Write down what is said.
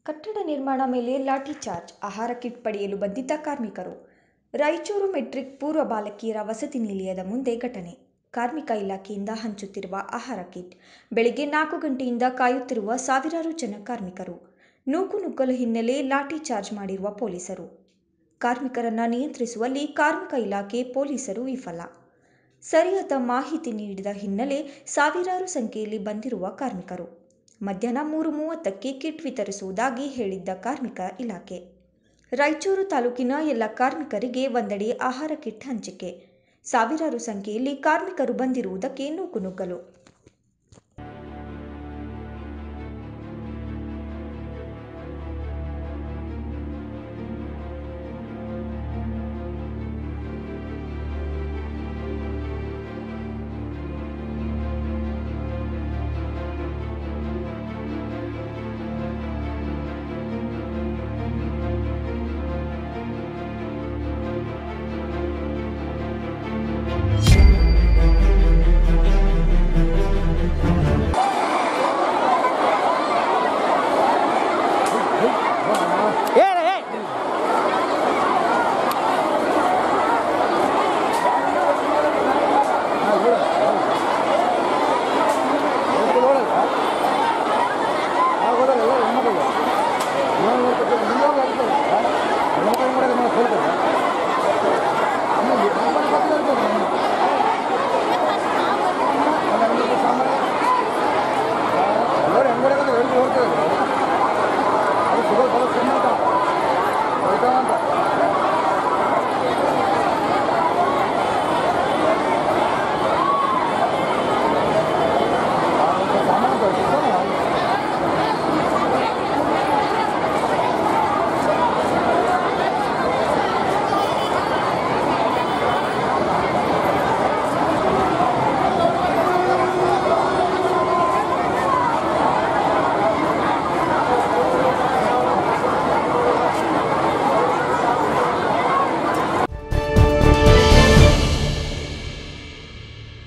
ಕಟ್ಟಡ ನಿರ್ಮಾಣ ಮೇಲೆ ಲಾಠಿ ಚಾರ್ಜ್ ಆಹಾರ ಕಿಟ್ ಪಡೆಯಲು ಬಂದಿದ್ದ ಕಾರ್ಮಿಕರು ರಾಯಚೂರು ಮೆಟ್ರಿಕ್ ಪೂರ್ವ ಬಾಲಕಿಯರ ವಸತಿ ನಿಲಯದ ಮುಂದೆ ಘಟನೆ ಕಾರ್ಮಿಕ ಇಲಾಖೆಯಿಂದ ಹಂಚುತ್ತಿರುವ ಆಹಾರ ಕಿಟ್ ಬೆಳಗ್ಗೆ ನಾಲ್ಕು ಗಂಟೆಯಿಂದ ಕಾಯುತ್ತಿರುವ ಸಾವಿರಾರು ಜನ ಕಾರ್ಮಿಕರು ನೂಕುನುಗ್ಗಲು ಹಿನ್ನೆಲೆ ಲಾಠಿ ಚಾರ್ಜ್ ಮಾಡಿರುವ ಪೊಲೀಸರು ಕಾರ್ಮಿಕರನ್ನ ನಿಯಂತ್ರಿಸುವಲ್ಲಿ ಕಾರ್ಮಿಕ ಇಲಾಖೆ ಪೊಲೀಸರು ವಿಫಲ ಸರಿಯಾದ ಮಾಹಿತಿ ನೀಡಿದ ಹಿನ್ನೆಲೆ ಸಾವಿರಾರು ಸಂಖ್ಯೆಯಲ್ಲಿ ಬಂದಿರುವ ಕಾರ್ಮಿಕರು ಮಧ್ಯಾಹ್ನ ಮೂರು ಮೂವತ್ತಕ್ಕೆ ಕಿಟ್ ವಿತರಿಸುವುದಾಗಿ ಹೇಳಿದ್ದ ಕಾರ್ಮಿಕ ಇಲಾಖೆ ರಾಯಚೂರು ತಾಲೂಕಿನ ಎಲ್ಲ ಕಾರ್ಮಿಕರಿಗೆ ಒಂದೆಡೆ ಆಹಾರ ಕಿಟ್ ಹಂಚಿಕೆ ಸಾವಿರಾರು ಸಂಖ್ಯೆಯಲ್ಲಿ ಕಾರ್ಮಿಕರು ಬಂದಿರುವುದಕ್ಕೆ ನೂಕುನುಗ್ಗಲು ಹೇಳ ಹೇ ಮಾಡೋದು